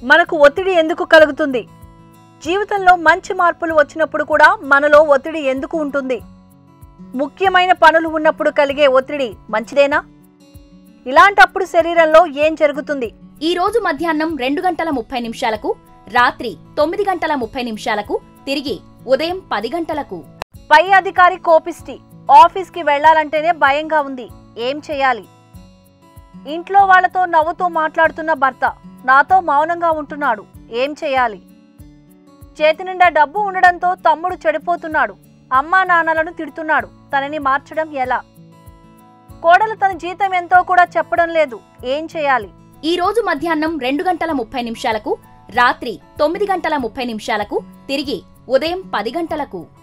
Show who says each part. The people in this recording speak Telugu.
Speaker 1: మనకు ఒత్తిడి ఎందుకు కలుగుతుంది జీవితంలో మంచి మార్పులు వచ్చినప్పుడు కూడా మనలో ఒత్తిడి ఎందుకు ఉంటుంది ముఖ్యమైన పనులు ఉన్నప్పుడు కలిగే ఒత్తిడి మంచిదేనా ఇలాంటప్పుడు శరీరంలో ఏం జరుగుతుంది
Speaker 2: ఈ రోజు మధ్యాహ్నం రెండు గంటల ముప్పై నిమిషాలకు రాత్రి తొమ్మిది గంటల ముప్పై నిమిషాలకు తిరిగి ఉదయం పది గంటలకు
Speaker 1: పై అధికారి కోపిష్టి ఆఫీస్కి వెళ్లాలంటేనే భయంగా ఉంది ఏం చేయాలి ఇంట్లో వాళ్ళతో నవ్వుతూ మాట్లాడుతున్న భర్త నాతో మౌనంగా ఉంటున్నాడు ఏం చేయాలి చేతి నిండా డబ్బు ఉండడంతో తమ్ముడు చెడిపోతున్నాడు అమ్మా నాన్నలను తిడుతున్నాడు తనని మార్చడం ఎలా కోడలు తన జీతం ఎంతో కూడా చెప్పడం లేదు ఏం చేయాలి
Speaker 2: ఈ రోజు మధ్యాహ్నం రెండు గంటల ముప్పై నిమిషాలకు రాత్రి తొమ్మిది గంటల ముప్పై నిమిషాలకు తిరిగి ఉదయం పది గంటలకు